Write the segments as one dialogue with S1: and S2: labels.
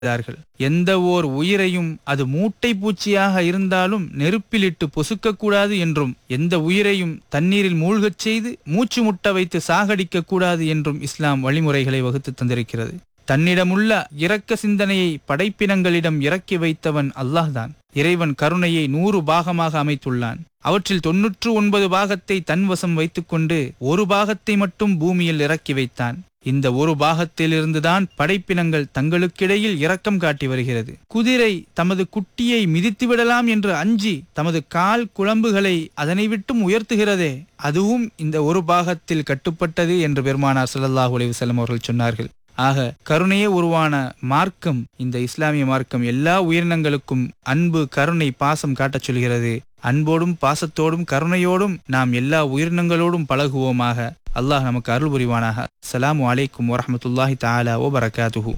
S1: செய்தார்கள் எந்த ஓர் உயிரையும் அது மூட்டை பூச்சியாக இருந்தாலும் நெருப்பிலிட்டு பொசுக்கக்கூடாது என்றும் எந்த உயிரையும் தண்ணீரில் மூழ்கச் செய்து மூச்சு முட்ட வைத்து சாகடிக்க கூடாது என்றும் இஸ்லாம் வழிமுறைகளை வகுத்து தந்திருக்கிறது தன்னிடமுள்ள இரக்க சிந்தனையை படைப்பினங்களிடம் இறக்கி வைத்தவன் அல்லாஹ்தான் இறைவன் கருணையை நூறு பாகமாக அமைத்துள்ளான் அவற்றில் தொன்னூற்று ஒன்பது பாகத்தை தன்வசம் வைத்துக்கொண்டு ஒரு பாகத்தை மட்டும் பூமியில் இறக்கி வைத்தான் இந்த ஒரு பாகத்திலிருந்துதான் படைப்பினங்கள் தங்களுக்கிடையில் இரக்கம் காட்டி வருகிறது குதிரை தமது குட்டியை மிதித்து விடலாம் என்று அஞ்சி தமது கால் குழம்புகளை அதனை விட்டும் உயர்த்துகிறதே அதுவும் இந்த ஒரு பாகத்தில் கட்டுப்பட்டது என்று பெருமானார் ஸல்லல்லாஹு அலைஹி வஸல்லம் அவர்கள் சொன்னார்கள் ஆக கருணையே உருவான மார்க்கம் இந்த இஸ்லாமிய மார்க்கம் எல்லா உயிரினங்களுக்கும் அன்பு கருணை பாசம் காட்டச் சொல்கிறது அன்போடும் பாசத்தோடும் கருணையோடும் நாம் எல்லா உயிரினங்களோடும் பழகுவோமாக அல்லாஹ் நமக்கு அருள் புரிவானாக அஸ்ஸலாமு அலைக்கும் வரஹ்மத்துல்லாஹி தஆலா வ பரகாத்துஹு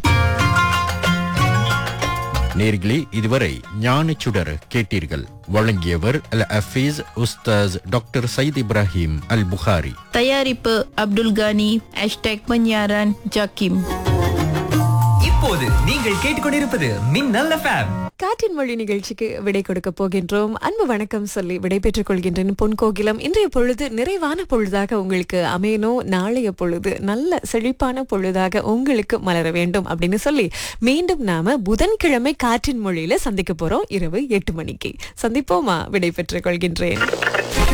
S2: நேர்களே இதுவரை ஞானச்சுடர் கேட்டீர்கள் வழங்கியவர் அல் அஃபீஸ் உஸ்தாஸ் டாக்டர் சயீத் இப்ராஹிம் அல் புகாரி
S3: தயாரிப்பு அப்துல் கானி ஹேஷ்டேக் பன்யாரன் ஜாக்கிம்
S4: இப்போது நீங்கள் கேட்டுக்கொண்டிருப்பது மின்னல் எஃப்எம்
S5: காற்றின் மொழி நிகழ்ச்சிக்கு விடை கொடுக்க போகின்றோம் அன்பு வணக்கம் சொல்லி விடை பெற்றுக் கொள்கின்றேன் பொன் கோகிலம் இன்றைய பொழுது நிறைவான பொழுதாக உங்களுக்கு அமையணும் நாளைய பொழுது நல்ல செழிப்பான பொழுதாக உங்களுக்கு மலர வேண்டும் அப்படின்னு சொல்லி மீண்டும் நாம புதன்கிழமை காற்றின் மொழியில சந்திக்க போறோம் இரவு எட்டு மணிக்கு சந்திப்போமா விடை பெற்றுக் கொள்கின்றேன்